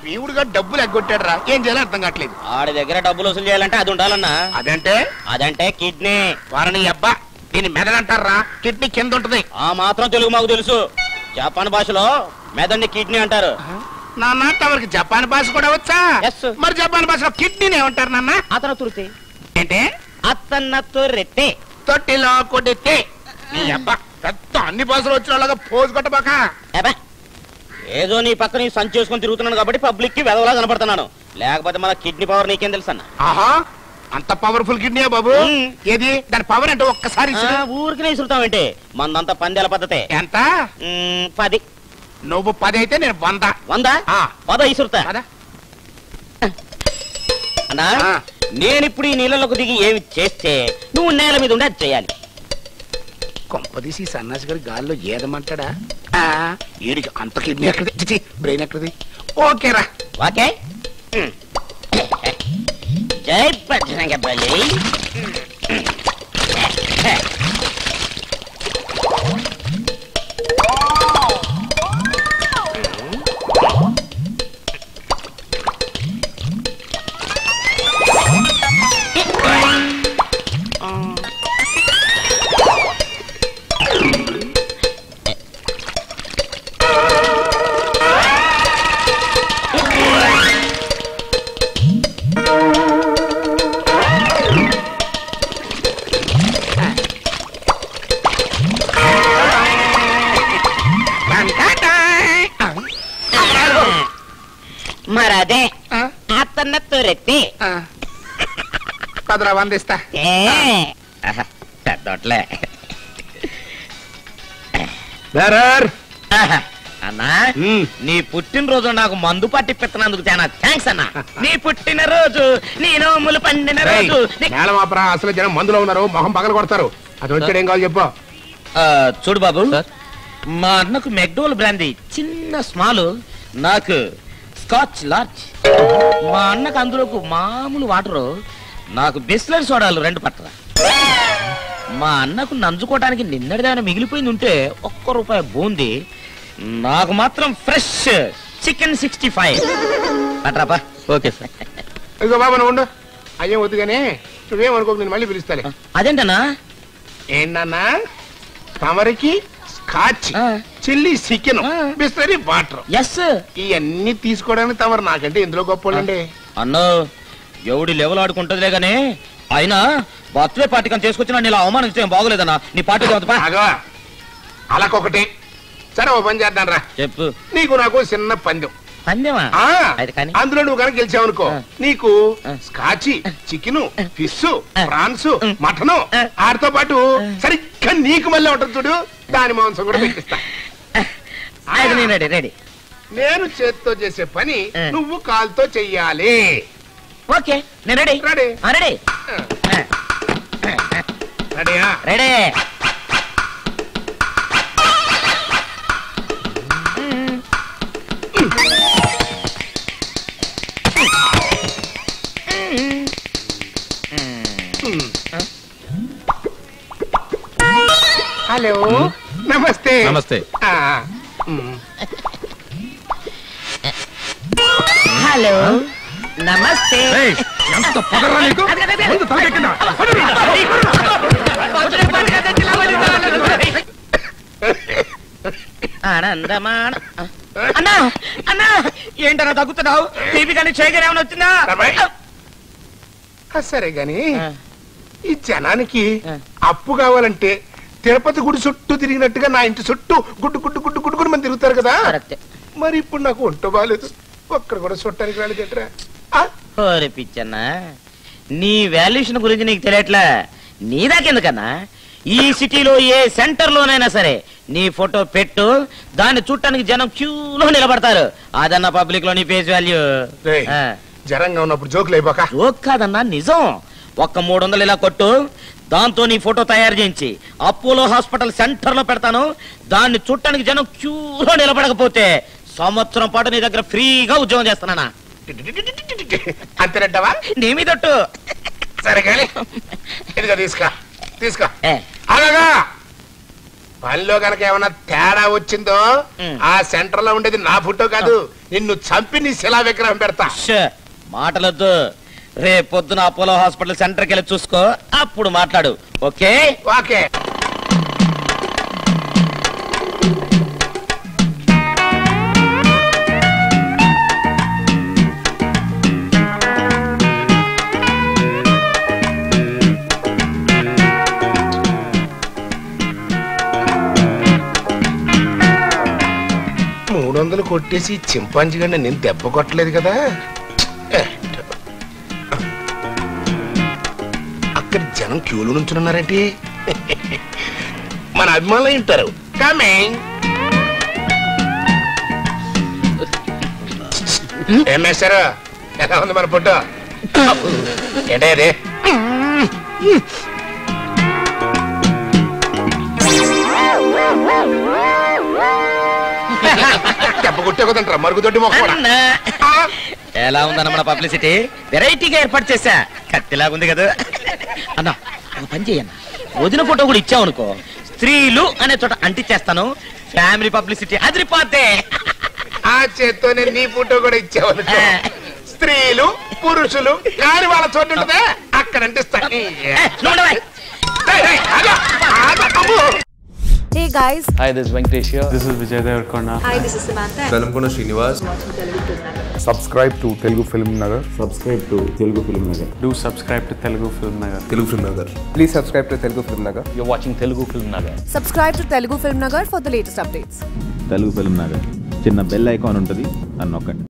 దేవుడుగా డబ్బులు ఎగ్గొట్టాడు రా ఏం చేయాలో అర్థం కావట్లేదు ఆడి దగ్గర డబ్బులు వసూలు చేయాలంటే అది ఉండాలన్నా అదంటే అదంటే కిడ్నీ వారని అబ్బా దీన్ని మెదడంటారా కిడ్నీ కింద ఉంటది ఆ మాత్రం తెలుగు మాకు తెలుసు జపాన్ భాషలో మెదడిని కిడ్నీ అంటారు నాన్న తమరికి జపాన్ భాష కూడా వచ్చా Yes. మరి జపాన్ భాషలో కిడ్నీని ఏమంటారు నాన్న అతను తురితే ఏంటే అతన్న తురెట్టే తొట్టిలో కొడితే నీ అబ్బా పెద్ద అన్ని భాషలు వచ్చిన వాళ్ళగా పోజు కొట్టబాక అబ్బా, ఏదో నీ పక్కన ఈ సంచి చేసుకొని తిరుగుతున్నాను కాబట్టి పబ్లిక్ కి వెదవలా కనపడుతున్నాను లేకపోతే మన కిడ్నీ పవర్ నీకేం తెలుసు అన్న ఆహా అంత పవర్ఫుల్ కిడ్నీ బాబు మ్మ్. ఏది దాని పవర్ అంటే ఒక్కసారి ఇసురు. ఊరికి ఇసురుతామంటే మందంతా పందేల పద్ధతే ఎంత మ్, పది నువ్వు పది అయితే నేను వంద వంద ఆ. పద ఇసురుతా కదా అన్నా ఆ. నేను ఇప్పుడు ఈ నీళ్ళలోకి దిగి ఏమి చేస్తే నువ్వు నేల మీద ఉండి అది చేయాలి కొంపదీసి సన్నాసి గారి గాల్లో ఏదమంటాడా ఆ, ఈడికి అంత కిడ్నీ ఎక్కడిది బ్రెయిన్ ఎక్కడిది ఓకేరా ఓకే మ్. జై బజరంగ బలి మరి అదే ఆ, అతన్న తొరెత్తి ఆ. పదరా వందిస్తా ఏ పెద్దోట్లే బేరర్ ఆహా. అన్నా నీ పుట్టినరోజు నాకు మందు పట్టి పెట్టినందుకు చాలా థ్యాంక్స్ అన్నా నీ పుట్టినరోజు నీ నోములు పండిన రోజు నీ- నేల మాపరా అసలు జనం మందులో ఉన్నారు మొహం పగల కొడతారు అది వచ్చాడు ఏం కావాలి చెప్పు ఆ, చూడు బాబు మా అన్నకు మెక్డోల్ బ్రాంది చిన్న స్మాల్ నాకు స్కాచ్ లార్జ్ మా అన్నకు అందులోకి మామూలు వాటరు నాకు బిస్లరీ సోడాలు రెండు పట్టరా మా అన్నకు నంజుకోవడానికి నిన్నటిదాన మిగిలిపోయింది ఉంటే ఒక్క రూపాయి బూంది నాకు మాత్రం ఫ్రెష్ చికెన్ సిక్స్టీ ఫైవ్ పట్రాపా ఓకే సార్ ఇదిగో బాబా నువ్వు ఉండు అయ్యేం వద్దు కానీ నువ్వేమనుకోకు నేను మళ్ళీ పిలుస్తాలే అదేంటన్నా ఏంటన్నా తమరికి స్కాచ్ ఆ. చిల్లీ చికెన్ ఆ. బిస్లరీ వాటర్ ఎస్ ఇవన్నీ తీసుకోవడానికి తమరు నాకంటే ఇందులో గొప్పలండి అన్నో ఎవడి లెవెల్ ఆడుకుంటుందిలే గానీ అయినా బర్త్డే పార్టీ కానీ చేసుకొచ్చిన నేను ఇలా అవమానించడం బాగోలేదన్నా నీ పార్టీ చదువుతా అగో అలాకొకటి సరే ఓ పని చేద్దాం రా చెప్పు నీకు నాకు చిన్న పందెం పందెమా ఆ అయితే కానీ అందులో నువ్వు కనుక గెలిచావనుకో ఆ. నీకు ఆ. స్కాచి చికెన్ ఫిష్ ఆ. ప్రాన్స్ ఉం. మటన్ ఆ. ఆడితో పాటు సరిగ్గా నీకు మళ్ళీ ఉంటుంది చూడు దాని మాంసం కూడా పెట్టిస్తా అయితే నేను రెడీ రెడీ నేను చేత్తో చేసే పని ఆ. నువ్వు కాల్తో చెయ్యాలి ఓకే నేను రెడీ రెడీ. రెడీ రెడీయా రెడీ హలో నమస్తే నమస్తే. ఆ, ఉం. హలో నమస్తే ఏయ్, ఎంత పొగర్రా నీకు? ముందు తలకెక్కిందా? ఆనందమాన అన్నా అన్నా ఏంటన్నా తగ్గుతున్నావు టీవీ కానీ చేయగానే ఏమైనా వచ్చిందా అబ్బాయి. ఆ, సరే గాని ఆ. ఈ జనానికి ఆ. అప్పు కావాలంటే తిరుపతి గుడి చుట్టూ తిరిగినట్టుగా నా ఇంటి చుట్టూ గుడ్డు గుడ్డు గుడ్డు గుడ్డు గుడ్డు మంది తిరుగుతారు కదా కరెక్టే. మరి ఇప్పుడు నాకు ఒంట బాగాలేదు ఒక్కడు కూడా చుట్టానికి రాలేదట్రా ఆ, ఓరి పిచ్చన్నా నీ వాల్యుయేషన్ గురించి నీకు తెలియట్లా నీ దాకెందుకన్నా ఈ సిటీలో ఏ సెంటర్ లోనైనా సరే నీ ఫోటో పెట్టు దాన్ని చూడటానికి జనం క్యూలో నిలబడతారు అదన్న పబ్లిక్ లో నీ ఫేస్ వాల్యూ రేయ్, జరంగా ఉన్నప్పుడు జోకులు అయిపోక జోక్ కాదన్నా నిజం ఒక్క మూడు వందలు ఇలా కొట్టు దాంతో నీ ఫోటో తయారు చేయించి అపోలో హాస్పిటల్ సెంటర్ లో పెడతాను దాన్ని చూడటానికి జనం క్యూలో నిలబడకపోతే సంవత్సరం పాటు నీ దగ్గర ఫ్రీగా ఉద్యోగం చేస్తానా అంతేనంటావా నీ మీదొట్టు సరే కానీ ఇదిగో తీసుకో తీసుకో ఏ, అలాగా పనిలో గనక ఏమన్నా తేడా వచ్చిందో ఉం. ఆ సెంటర్ లో ఉండేది నా ఫోటో కాదు నిన్ను చంపి నీ శిలా విగ్రహం పెడతా షే, మాటలొద్దు రేపు పొద్దున అపోలో హాస్పిటల్ సెంటర్కి వెళ్ళి చూసుకో అప్పుడు మాట్లాడు ఓకే ఓకే మూడు వందలు కొట్టేసి చింపాంజీ గండి నేను దెబ్బ కొట్టలేదు కదా ఏంటో. అక్కడ జనం క్యూలు నుంచున్నారేంటి మన అభిమానులు ఉంటారు కమింగ్ ఏం వేశారు ఎలా ఉంది మన ఫోటో ఏంటే అది దెబ్బ కొట్టే కదంటారా మరుగుదొడ్డి మొక్క కూడా. అన్నా. ఆ, ఎలా ఉందన్న మన పబ్లిసిటీ వెరైటీగా ఏర్పాటు చేశా కత్తిలాగుంది కదా అన్నా ఒక పని చేయన్న వదిన ఫోటో కూడా ఇచ్చావు అనుకో స్త్రీలు అనే చోట అంటించేస్తాను ఫ్యామిలీ పబ్లిసిటీ అదిరిపోతే ఆ చేత్తోనే నీ ఫోటో కూడా ఇచ్చావు అనుకో. స్త్రీలు పురుషులు కాని వాళ్ళ చోటు ఉంటుందా అక్కడ అంటిస్తా Hey guys, Hi, this is Venkatesh here. This is Vijay Devarkonda. hi, this is Samantha. Velankonda Srinivas subscribe to Telugu film Nagar Do subscribe to Telugu Film Nagar. Telugu film Nagar Please subscribe to Telugu Film Nagar. You're watching Telugu Film Nagar. Subscribe to Telugu Film Nagar for the latest updates. Telugu film Nagar చిన్న bell icon ఉంటుంది అని నొక్కండి